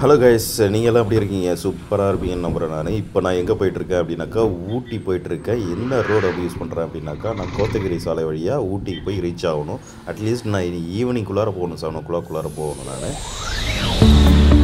Hello guys நீங்கள்லாம் எப்படி இருக்கீங்க சூப்பராக இருப்பீங்கன்னு நம்புகிறேன் நான் இப்போ நான் எங்கே போயிட்டுருக்கேன் அப்படின்னாக்கா ஊட்டி போயிட்டுருக்கேன் என்ன ரோடு அப்படி யூஸ் பண்ணுறேன் அப்படின்னாக்கா நான் கோத்தகிரி சாலை வழியாக ஊட்டிக்கு போய் ரீச் ஆகணும் அட்லீஸ்ட் நான் இனி ஈவினிங்குள்ளார போகணும் செவன் ஓ கிளாக்குள்ளார போகணும் நான்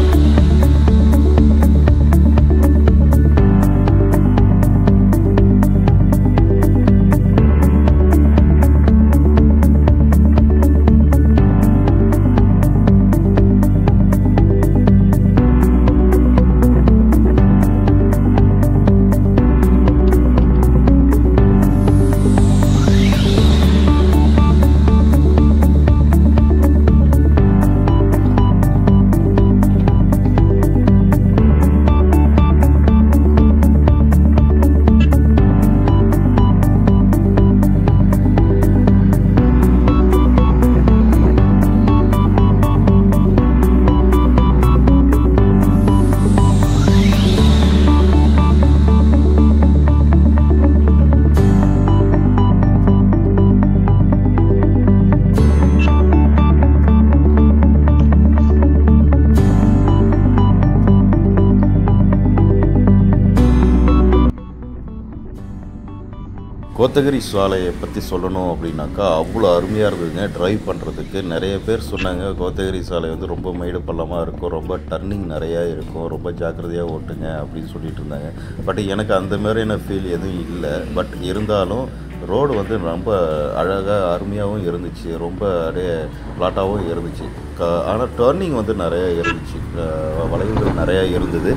கோத்தகிரி சாலையை பற்றி சொல்லணும் அப்படின்னாக்கா அவ்வளோ அருமையாக இருந்ததுங்க ட்ரைவ் பண்ணுறதுக்கு நிறைய பேர் சொன்னாங்க கோத்தகிரி சாலை வந்து ரொம்ப மேடு பள்ளமாக இருக்கும் ரொம்ப டர்னிங் நிறையா இருக்கும் ரொம்ப ஜாக்கிரதையாக ஓட்டுங்க அப்படின்னு சொல்லிட்டு இருந்தாங்க பட் எனக்கு அந்த மாதிரியான ஃபீல் எதுவும் இல்லை பட் இருந்தாலும் ரோடு வந்து ரொம்ப அழகாக அருமையாகவும் இருந்துச்சு ரொம்ப அப்படியே ஃப்ளாட்டாகவும் இருந்துச்சு க ஆனால் டர்னிங் வந்து நிறையா இருந்துச்சு அஹ் வளைவுகள் நிறையா இருந்தது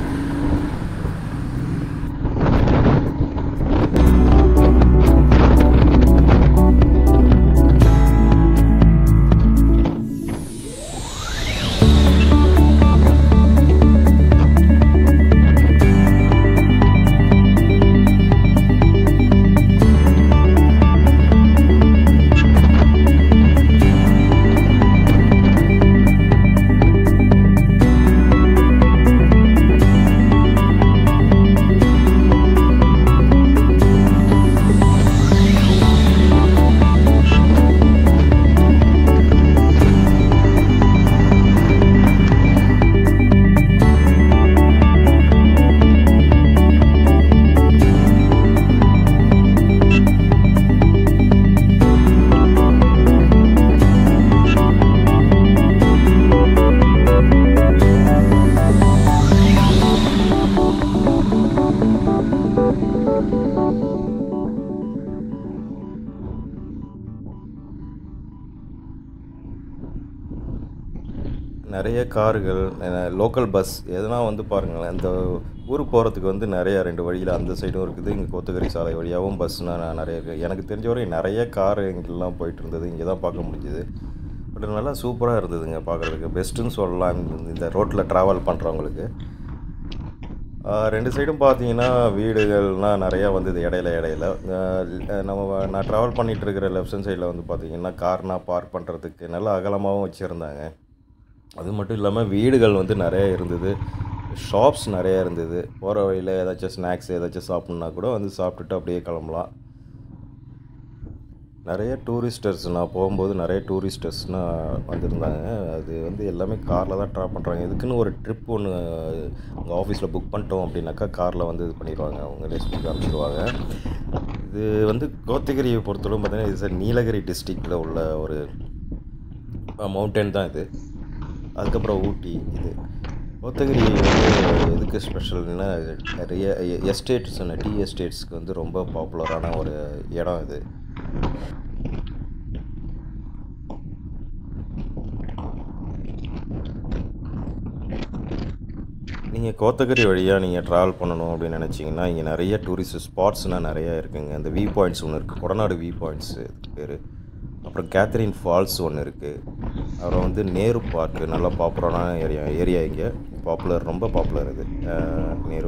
நிறைய கார்கள் லோக்கல் பஸ் எதனா வந்து பாருங்களேன் இந்த ஊருக்கு போகிறதுக்கு வந்து நிறைய ரெண்டு வழியில் அந்த சைடும் இருக்குது இங்கே கோத்தகிரி சாலை வழியாகவும் பஸ்னால் நிறைய இருக்குது எனக்கு தெரிஞ்ச வரை நிறைய கார் இங்கெல்லாம் போயிட்டு இருந்தது இங்கே தான் பார்க்க முடிஞ்சுது பட் நல்லா சூப்பராக இருந்ததுங்க பார்க்குறதுக்கு பெஸ்ட்டுன்னு சொல்லலாம் இந்த- இந்த ரோட்டில் ட்ராவல் பண்ணுறவங்களுக்கு ஆஹ் ரெண்டு சைடும் பார்த்தீங்கன்னா வீடுகள்லாம் நிறையா வந்தது இடையில இடையில ஆஹ் நம்ம வ- நான் ட்ராவல் பண்ணிகிட்டு இருக்கிற லெஃப்ட் ஹேண்ட் சைடில் வந்து பார்த்தீங்கன்னா கார்னா பார்க் பண்ணுறதுக்கு நல்லா அகலமாகவும் வச்சுருந்தாங்க அது மட்டும் இல்லாமல் வீடுகள் வந்து நிறைய இருந்தது ஷாப்ஸ் நிறைய இருந்தது போகிற வழியில் ஏதாச்சும் ஸ்நாக்ஸ் ஏதாச்சும் சாப்பிட்ணுன்னா கூட வந்து சாப்பிட்டுட்டு அப்படியே கிளம்பலாம் நிறைய டூரிஸ்டர்ஸ் நான் போகும்போது நிறைய டூரிஸ்டர்ஸ்னால் வந்திருந்தாங்க அது வந்து எல்லாமே காரில் தான் ட்ராப் பண்ணுறாங்க இதுக்குன்னு ஒரு ட்ரிப் ஒன்று உங்கள் ஆஃபீஸில் புக் பண்ணிட்டோம் அப்படின்னாக்கா காரில் வந்து இது பண்ணிடுவாங்க அவங்களே சொல்லி காமிச்சிடுவாங்க இது வந்து கோத்தகிரியை பொறுத்தளவு பார்த்தீங்கன்னா இது சார் நீலகிரி டிஸ்ட்ரிக்டில் உள்ள ஒரு மவுண்டன் தான் இது அதுக்கப்புறம் ஊட்டி இது கோத்தகிரி வந்து எதுக்கு ஸ்பெஷல்னா நிறைய எஸ்டேட்ஸ் டீ எஸ்டேட்ஸ்க்கு வந்து ரொம்ப பாப்புலரான ஒரு இடம் இது நீங்கள் கோத்தகிரி வழியாக நீங்கள் ட்ராவல் பண்ணணும் அப்படின்னு நினச்சிங்கன்னா இங்கே நிறைய டூரிஸ்ட் ஸ்பாட்ஸ்னால் நிறையா இருக்குங்க இந்த வியூ பாயிண்ட்ஸ் ஒன்று இருக்குது கொடநாடு வியூ பாயிண்ட்ஸ் பேர் அப்புறம் கேத்ரின் ஃபால்ஸ் ஒன்று இருக்குது அப்புறம் வந்து நேரு பார்க்கு நல்லா பாப்புலரான ஏரியா ஏரியா இங்கே பாப்புலர் ரொம்ப பாப்புலர் இது அஹ், நேரு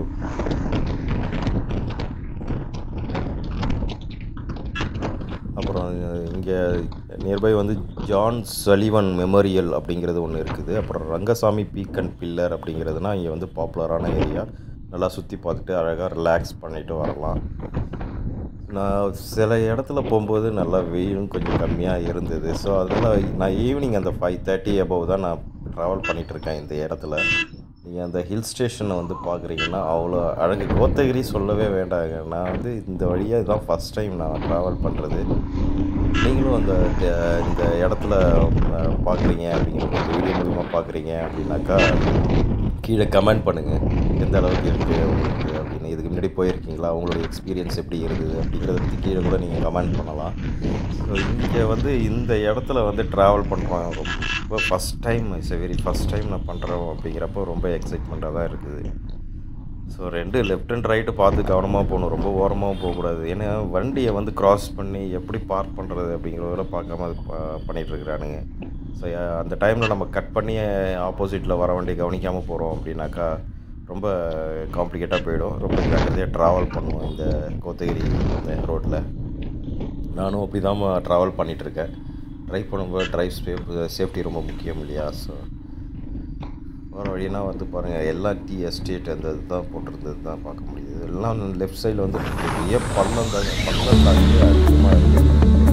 அப்புறம் இங்கே நியர்பை வந்து ஜான் சலிவன் மெமோரியல் அப்படிங்கிறது ஒன்று இருக்குது அப்புறம் ரங்கசாமி பீக் அண்ட் பில்லர் அப்படிங்கிறதுனா இங்கே வந்து பாப்புலரான ஏரியா நல்லா சுற்றி பார்த்துட்டு அழகாக ரிலாக்ஸ் பண்ணிட்டு வரலாம் நான் சில இடத்துல போகும்போது நல்லா வெயிலும் கொஞ்சம் கம்மியாக இருந்தது ஸோ அதனால் நான் ஈவினிங் அந்த ஃபைவ் தேர்ட்டி அபவ் தான் நான் ட்ராவல் பண்ணிகிட்ருக்கேன் இந்த இடத்துல நீங்கள் அந்த ஹில் ஸ்டேஷனை வந்து பார்க்குறீங்கன்னா அவ்வளோ அழகு கோத்தகிரி சொல்லவே வேண்டாங்க நான் வந்து இந்த வழியாக இதுதான் ஃபஸ்ட் டைம் நான் ட்ராவல் பண்ணுறது நீங்களும் அந்த ட- இந்த இடத்துல அஹ், பார்க்குறீங்க அப்படிங்கிற வீடியோ மூலிமா பார்க்குறீங்க அப்படின்னாக்கா கீழே கமெண்ட் பண்ணுங்கள் எந்த அளவுக்கு இருக்குது உங்களுக்கு அப்படின்னு இதுக்கு முன்னாடி போயிருக்கீங்களா உங்களுடைய எக்ஸ்பீரியன்ஸ் எப்படி இருந்தது அப்படிங்கிறத பற்றி கீழே கூட நீங்கள் கமெண்ட் பண்ணலாம் ஸோ இங்கே வந்து இந்த இடத்துல வந்து ட்ராவல் பண்ணுறோம் ரொம்ப first time it's very first time நான் பண்ணுறோம் அப்படிங்கிறப்போ ரொம்ப எக்ஸைட்மெண்ட்டாக தான் இருக்குது ஸோ ரெண்டு லெஃப்ட் அண்ட் ரைட்டு பார்த்து கவனமாக போகணும் ரொம்ப ஓரமாகவும் போகக்கூடாது ஏன்னா வண்டியை வந்து கிராஸ் பண்ணி எப்படி பார்க் பண்ணுறது அப்படிங்கிறதெல்லாம் பார்க்காம அது ப- பண்ணிட்டு இருக்கிறானுங்க ஸோ அந்த டைமில் நம்ம கட் பண்ணி ஆப்போசிட்டில் வர வண்டியை கவனிக்காமல் போகிறோம் அப்படின்னாக்கா ரொம்ப காம்ப்ளிகேட்டாக போயிடும் ரொம்ப ஜாக்கிரதையாக ட்ராவல் பண்ணுவோம் இந்த கோத்தகிரி இந்த ரோட்டில் நானும் அப்படி தான் ட்ராவல் பண்ணிகிட்ருக்கேன் ட்ரைவ் பண்ணும்போது ட்ரைவ் சேஃப் சேஃப்டி ரொம்ப முக்கியம் இல்லையா ஸோ போகிற வழினா வந்து பாருங்கள் எல்லாம் டீ எஸ்டேட் அந்த இதுதான் போட்டிருந்தது தான் பார்க்க முடியுது எல்லாம் லெஃப்ட் சைடில் வந்து பெரிய பள்ளம் தாங்க பள்ளம் தாங்க அதிகமாக இருக்குது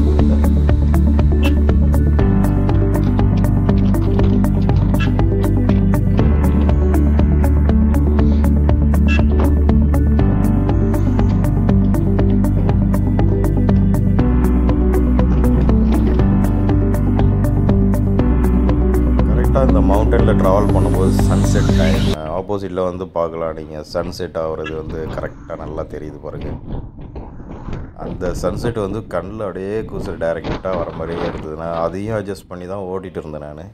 கரெக்டாக இந்த மவுண்டனில் ட்ராவல் பண்ணும்போது சன்செட் டைம் ஆப்போசிட்டில் வந்து பார்க்கலாம் நீங்கள் சன்செட் ஆகுறது வந்து கரெக்டாக நல்லா தெரியுது பாருங்கள் அந்த சன்செட் வந்து கண்ணில் அப்படியே கூசல் டேரெக்டாக வர மாதிரியே இருந்தது நான் அதையும் அட்ஜஸ்ட் பண்ணி தான் ஓட்டிகிட்டு இருந்தேன் நான்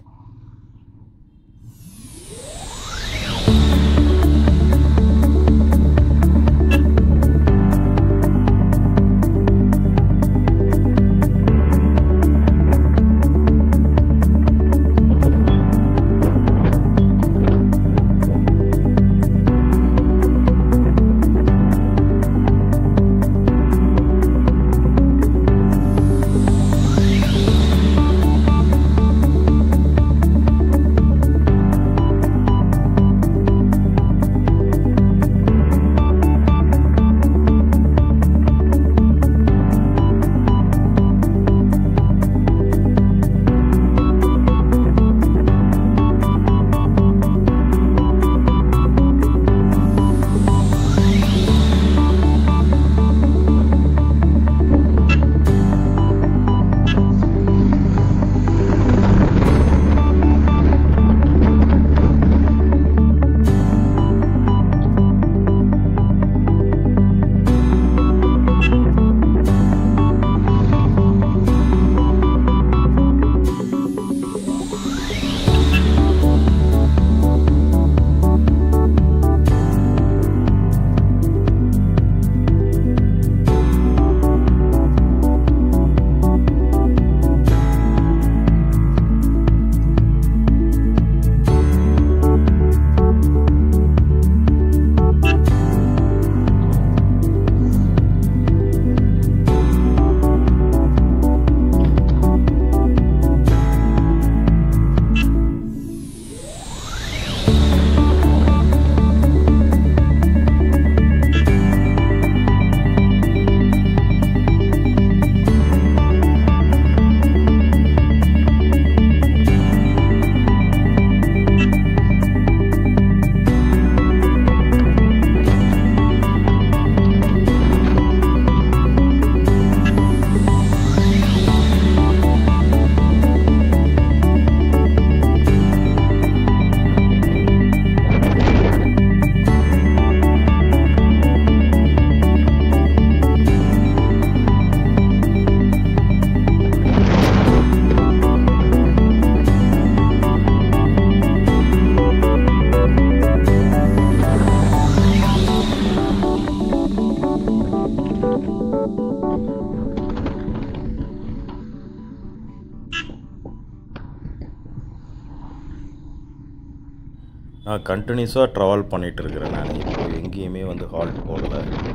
நான் கண்டினியூஸாக ட்ராவல் பண்ணிகிட்டு இருக்கிறேன் நான் இப்போ எங்கேயுமே வந்து ஹால்ட் போடல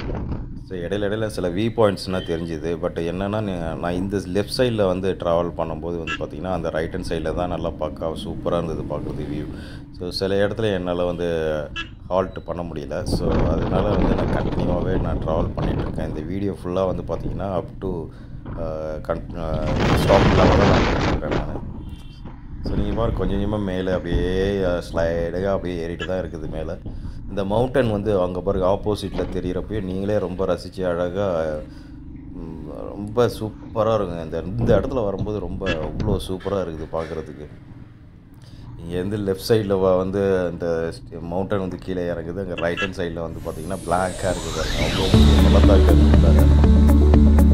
ஸோ இடையில இடையில சில வியூ பாயிண்ட்ஸ்னால் தெரிஞ்சுது பட் என்னென்னா நான் இந்த லெஃப்ட் சைடில் வந்து ட்ராவல் பண்ணும்போது வந்து பார்த்திங்கன்னா அந்த ரைட் ஹேண்ட் சைடில் தான் நல்லா பார்க்க சூப்பராக இருந்தது பார்க்குறது வியூ ஸோ சில இடத்துல என்னால் வந்து ஹால்ட் பண்ண முடியல ஸோ அதனால வந்து நான் கண்டினியூவாகவே நான் ட்ராவல் பண்ணிகிட்டு இருக்கேன் இந்த வீடியோ ஃபுல்லாக வந்து பார்த்திங்கன்னா அப் டு கன் ஸ்டாப் இல்லாமல் தான் நான் பண்ணிட்டு இருக்கிறேன் நான் ஸோ நீங்கள் பாரு கொஞ்சம் கொஞ்சமாக மேலே அப்படியே ஸ்லைடாக அப்படியே ஏறிட்டு தான் இருக்குது மேலே இந்த மவுண்டன் வந்து அங்கே பாருங்க ஆப்போசிட்டில் தெரிகிறப்பயே நீங்களே ரொம்ப ரசித்து அழகாக ம், ரொம்ப சூப்பராக இருக்குங்க இந்த இந்த இடத்துல வரும்போது ரொம்ப அவ்வளோ சூப்பராக இருக்குது பார்க்குறதுக்கு இங்கேருந்து லெஃப்ட் சைடில் வந்து இந்த மவுண்டன் வந்து கீழே இறங்குது அங்கே ரைட் ஹேண்ட் சைடில் வந்து பார்த்தீங்கன்னா பிளாக்காக இருக்குது பாருங்க. அவ்வளோ பள்ளத்தாக்கு இருக்குல்ல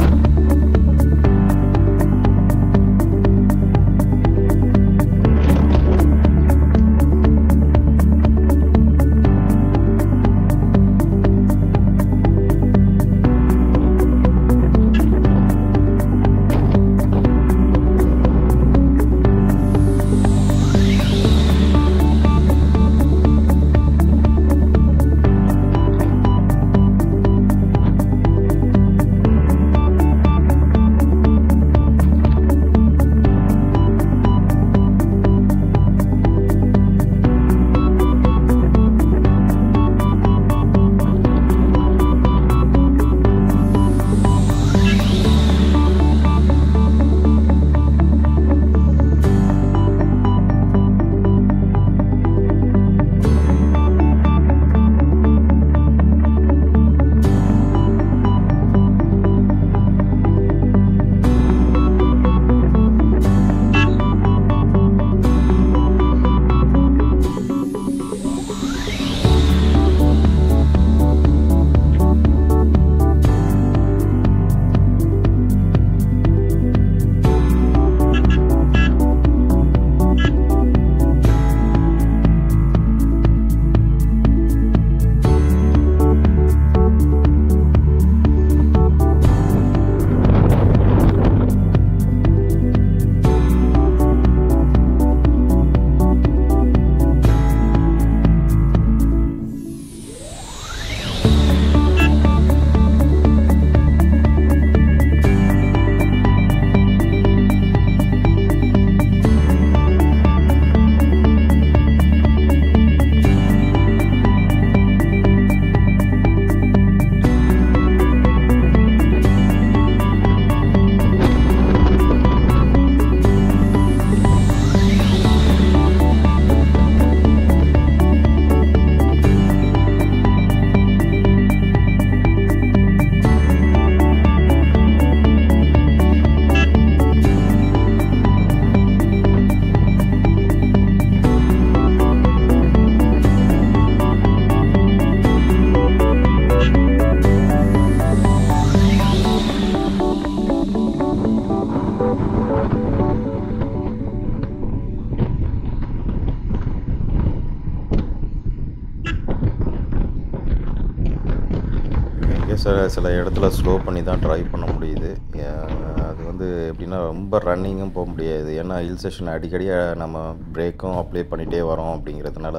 எங்கே சில சில இடத்துல ஸ்லோ பண்ணி தான் ட்ரைவ் பண்ண முடியுது ஏன் அது வந்து எப்படின்னா ரொம்ப ரன்னிங்கும் போக முடியாது ஏன்னா ஹில் ஸ்டேஷன் அடிக்கடி நம்ம பிரேக்கும் அப்ளை பண்ணிகிட்டே வரோம் அப்படிங்கிறதுனால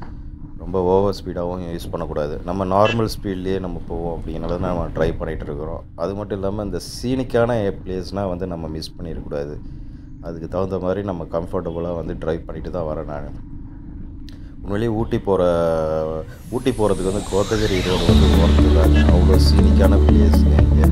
ரொம்ப ஓவர் ஸ்பீடாகவும் யூஸ் பண்ணக்கூடாது நம்ம நார்மல் ஸ்பீட்லேயே நம்ம போவோம் அப்படிங்கிறத நம்ம ட்ரை பண்ணிகிட்டு இருக்கிறோம் அது மட்டும் இல்லாமல் இந்த சீனிக்கான பிளேஸ்னால் வந்து நம்ம மிஸ் பண்ணிடக்கூடாது அதுக்கு தகுந்த மாதிரி நம்ம கம்ஃபர்டபுளாக வந்து ட்ரைவ் பண்ணிட்டு தான் வரேன் நான் உண்மையிலேயே ஊட்டி போகிற ஊட்டி போகிறதுக்கு வந்து கோத்தகிரி ரோடு வந்து ஒர்த்து தாங்க அவ்வளோ சீனிக்கான பிளேஸுங்க இங்கே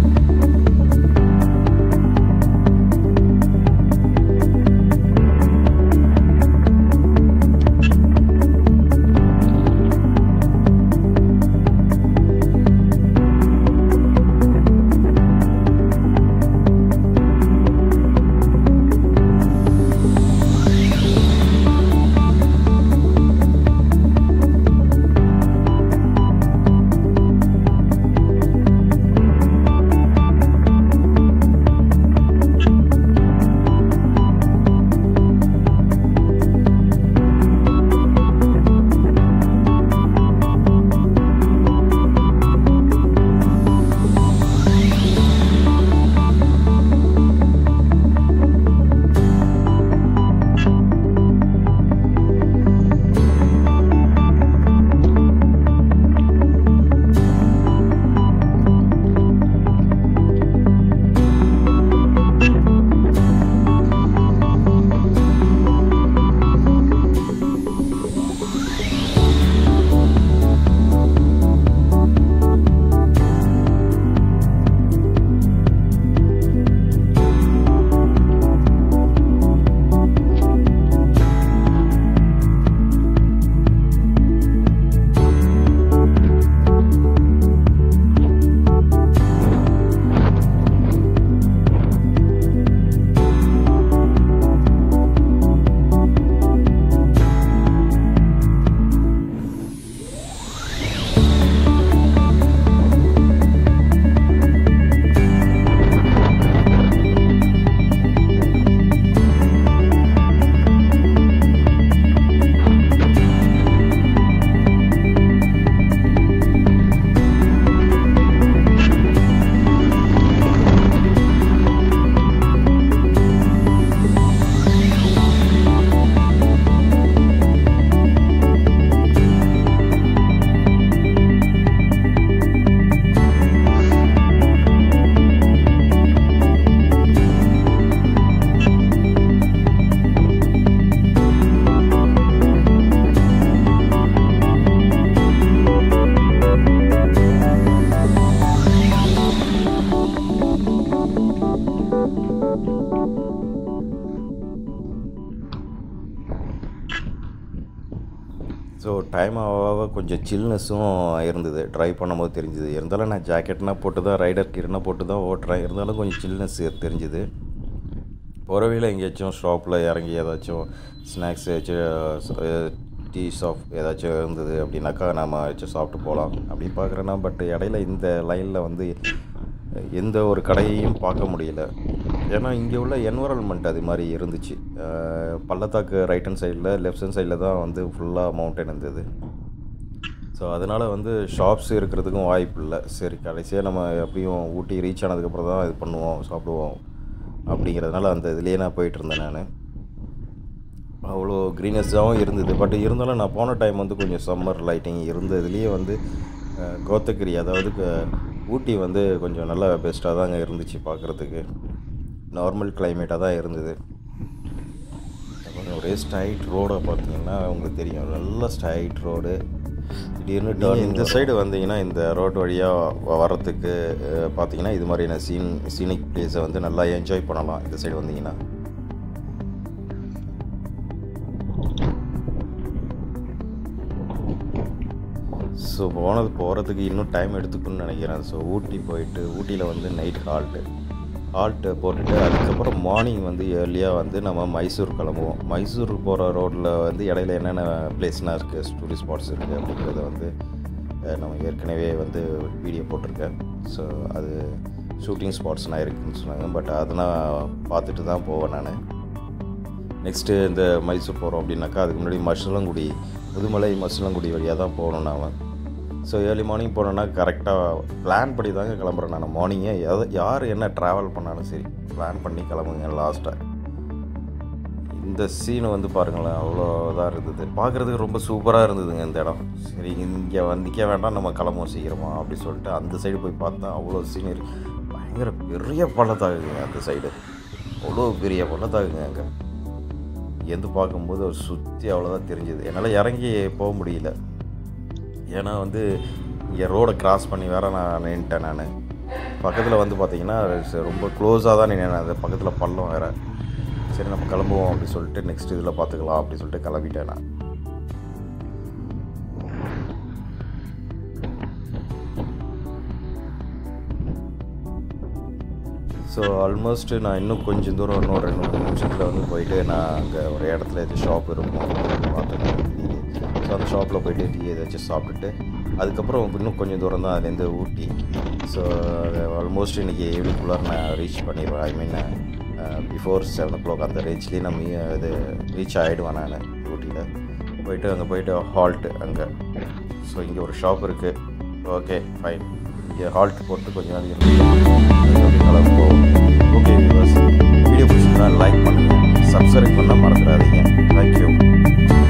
ஸோ டைம் ஆக ஆக கொஞ்சம் சில்னஸும் இருந்தது ட்ரைவ் பண்ணும்போது தெரிஞ்சுது இருந்தாலும் நான் ஜாக்கெட்னா போட்டு தான் ரைடர் கிரனா போட்டு தான் ஓட்டுறேன் இருந்தாலும் கொஞ்சம் சில்னஸ் தெரிஞ்சுது போகிற வழியில் எங்கேயாச்சும் ஷாப்பில் இறங்கி ஏதாச்சும் ஸ்நாக்ஸ் ஏதாச்சும் டீ ஷாப் ஏதாச்சும் இருந்தது அப்படின்னாக்கா நம்ம ஏதாச்சும் சாப்பிட்டு போகலாம் அப்படி பார்க்குறேன்னா பட் இடையில இந்த லைனில் வந்து எந்த ஒரு கடையையும் பார்க்க முடியல ஏன்னா இங்கே உள்ள என்வரன்மெண்ட் அது மாதிரி இருந்துச்சு அஹ் பள்ளத்தாக்கு ரைட் ஹேண்ட் சைடில் லெஃப்ட் ஹேண்ட் சைடில் தான் வந்து ஃபுல்லாக மவுண்டன் இருந்தது ஸோ அதனால் வந்து ஷாப்ஸ் இருக்கிறதுக்கும் வாய்ப்பு இல்லை சரி கடைசியாக நம்ம எப்படியும் ஊட்டி ரீச் ஆனதுக்கப்புறம் தான் இது பண்ணுவோம் சாப்பிடுவோம் அப்படிங்கிறதுனால அந்த இதுலேயே நான் போயிட்டு இருந்தேன் நான் அவ்வளோ க்ரீனஸாகவும் இருந்தது பட் இருந்தாலும் நான் போன டைம் வந்து கொஞ்சம் சம்மர் லைட்டிங் இருந்ததுலேயே வந்து அஹ், கோத்தகிரி அதாவது க- ஊட்டி வந்து கொஞ்சம் நல்லா பெஸ்ட்டாக தாங்க இருந்துச்சு பார்க்குறதுக்கு நார்மல் கிளைமேட்டாக தான் இருந்தது அப்புறம் ஒரே ஸ்ட்ரைட் ரோடை பார்த்தீங்கன்னா உங்களுக்கு தெரியும் நல்ல ஸ்ட்ரைட் ரோடு திடீர்னு turn இந்த சைடு வந்தீங்கன்னா இந்த ரோடு வழியாக வர்றதுக்கு அஹ், பார்த்தீங்கன்னா இது மாதிரியான சீன் சீனிக் பிளேஸை வந்து நல்லா என்ஜாய் பண்ணலாம் இந்த சைடு வந்தீங்கன்னா ஸோ போனது போகிறதுக்கு இன்னும் டைம் எடுத்துக்குன்னு நினைக்கிறேன் ஸோ ஊட்டி போயிட்டு ஊட்டியில் வந்து நைட் ஹால்ட்டு ஹால்ட்டு போட்டுட்டு அதுக்கப்புறம் மார்னிங் வந்து ஏர்லியாக வந்து நம்ம மைசூர் கிளம்புவோம் மைசூர் போகிற ரோட்டில் வந்து இடையில என்னென்ன பிளேஸ்லாம் இருக்குது டூரிஸ்ட் ஸ்பாட்ஸ் இருக்குது அப்படிங்கிறத வந்து அஹ், நம்ம ஏற்கனவே வந்து வீடியோ போட்டிருக்கேன் ஸோ அது ஷூட்டிங் ஸ்பாட்ஸ்லாம் இருக்குதுன்னு சொன்னாங்க பட் அதெல்லாம் பார்த்துட்டு தான் போவேன் நான் நெக்ஸ்ட்டு இந்த மைசூர் போகிறோம் அப்படின்னாக்கா அதுக்கு முன்னாடி மசுலங்குடி முதுமலை மசுலங்குடி வழியாக தான் போகணும் நான் ஸோ ஏர்லி மார்னிங் போனோன்னா கரெக்டாக பிளான் படி தாங்க கிளம்புறேன் நான் மார்னிங்கே எதை யார் என்ன ட்ராவல் பண்ணாலும் சரி பிளான் பண்ணி கிளம்புங்க லாஸ்ட்டாக இந்த சீன் வந்து பாருங்களேன் அவ்வளோ இதாக இருந்தது பார்க்குறதுக்கு ரொம்ப சூப்பராக இருந்ததுங்க இந்த இடம் சரி இங்கே வந்திக்க வேண்டாம் நம்ம கிளம்புவோம் சீக்கிரமா அப்படி சொல்லிட்டு அந்த சைடு போய் பார்த்தா அவ்வளோ சீனரி பயங்கர பெரிய பள்ளத்தாகுங்க அந்த சைடு அவ்வளோ பெரிய பள்ளத்தாகுங்க அங்கே எந்து பார்க்கும்போது ஒரு சுற்றி அவ்வளோதான் தெரிஞ்சுது என்னால் இறங்கி போக முடியல ஏன்னா வந்து இங்கே ரோடை கிராஸ் பண்ணி வேற நான் நின்ட்டேன் நான் பக்கத்தில் வந்து பார்த்தீங்கன்னா ச- ரொம்ப க்ளோஸாக தான் நின்னேன் அது பக்கத்தில் பள்ளம் வேறு சரி நம்ம கிளம்புவோம் அப்படி சொல்லிட்டு நெக்ஸ்ட் இதில் பார்த்துக்கலாம் அப்படி சொல்லிட்டு கிளம்பிட்டேன் நான் ஸோ ஆல்மோஸ்ட் நான் இன்னும் கொஞ்சம் தூரம் இன்னும் ரெண்டு மூணு நிமிஷத்தில் வந்து போயிட்டு நான் அங்கே ஒரு இடத்துல ஏதாச்சும் ஷாப் இருக்கும் பார்த்துருக்கேன் ஸோ அந்த ஷாப்பில் போயிட்டு டீ ஏதாச்சும் சாப்பிட்டுட்டு அதுக்கப்புறம் இன்னும் கொஞ்சம் தூரம் தான் அதுலேருந்து ஊட்டி ஸோ ஆல்மோஸ்ட் இன்றைக்கி ஈவினிங்குள்ளார நான் ரீச் பண்ணிடுவேன் I mean before seven o'clock அந்த ரேஞ்ச்லேயே நான் மீ- இது ரீச் ஆகிடுவேன் நான் ஊட்டியில் போயிட்டு அங்கே போயிட்டு ஹால்ட்டு அங்கே ஸோ இங்கே ஒரு ஷாப் இருக்குது ஓகே ஃபைன் இங்கே ஹால்ட் போட்டு கொஞ்ச நாள் இருந்து கிளம்புவோம் ஓகே வியூவர்ஸ் வீடியோ பிடிச்சிருந்தா லைக் பண்ணுங்கள் சப்ஸ்கிரைப் பண்ண மறந்துடாதீங்க தேங்க்யூ